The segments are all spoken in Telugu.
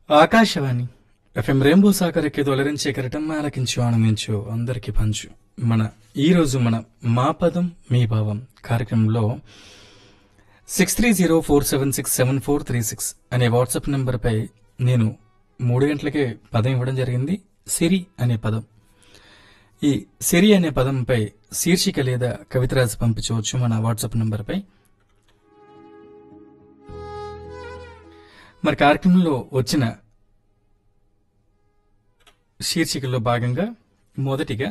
ఆకాశవాణి ఎఫ్ఎం రెయిన్బో సాకరకి తొలరించే కెరటం ఆలకించు ఆనందించు అందరికి పంచు మన ఈ రోజు మన మా పదం మీ భావం కార్యక్రమంలో six three zero four seven six seven four three six అనే వాట్సాప్ నంబర్పై నేను మూడు గంటలకే పదం ఇవ్వడం జరిగింది సిరి అనే పదం ఈ సిరి అనే పదంపై శీర్షిక లేదా కవిత రాసి పంపించవచ్చు మన వాట్సాప్ నంబర్పై మరి కార్యక్రమంలో వచ్చిన శీర్షికల్లో భాగంగా మొదటిగా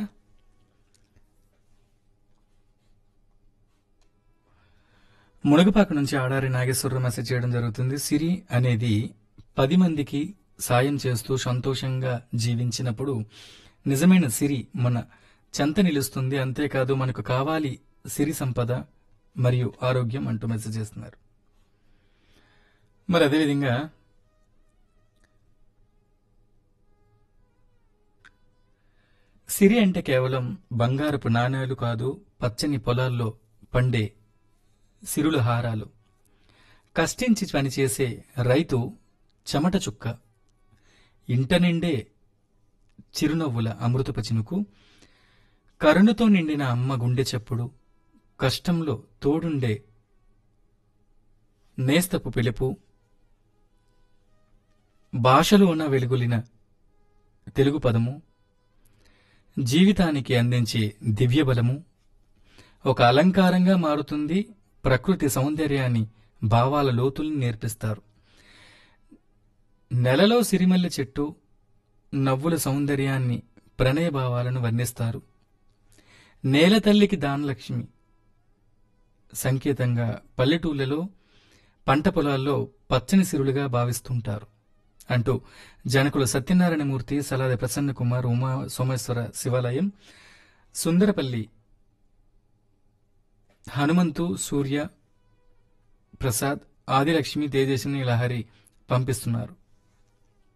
మునగపాక నుంచి ఆడారి నాగేశ్వరరావు మెసేజ్ చేయడం జరుగుతుంది సిరి అనేది పది మందికి సాయం చేస్తూ సంతోషంగా జీవించినప్పుడు నిజమైన సిరి మన చెంత నిలుస్తుంది అంతేకాదు మనకు కావాలి సిరి సంపద మరియు ఆరోగ్యం అంటూ మెసేజ్ చేస్తున్నారు మరి అదేవిధంగా సిరి అంటే కేవలం బంగారపు నాణేలు కాదు పచ్చని పొలాల్లో పండే సిరుల హారాలు కష్టించి పనిచేసే రైతు చెమట చుక్క ఇంట నిండే చిరునవ్వుల అమృతపు చినుకు కరుణతో నిండిన అమ్మ గుండె చప్పుడు కష్టంలో తోడుండే నేస్తపు పిలుపు భాషలోన వెలుగులిన తెలుగు పదము జీవితానికి అందించే దివ్యబలము ఒక అలంకారంగా మారుతుంది ప్రకృతి సౌందర్యాన్ని భావాల లోతుల్ని నేర్పిస్తారు నెలలో సిరిమల్లె చెట్టు నవ్వుల సౌందర్యాన్ని ప్రణయ భావాలను వర్ణిస్తారు నేల తల్లికి దానలక్ష్మి సంకేతంగా పల్లెటూళ్ళలో పంట పొలాల్లో పచ్చని సిరులుగా భావిస్తుంటారు అంటూ జనకుల సత్యనారాయణమూర్తి సలాది ప్రసన్న కుమార్ ఉమా సోమేశ్వర శివాలయం సుందరపల్లి హనుమంతు సూర్య ప్రసాద్ ఆదిలక్ష్మి తేజస్విని లహరి పంపిస్తున్నారు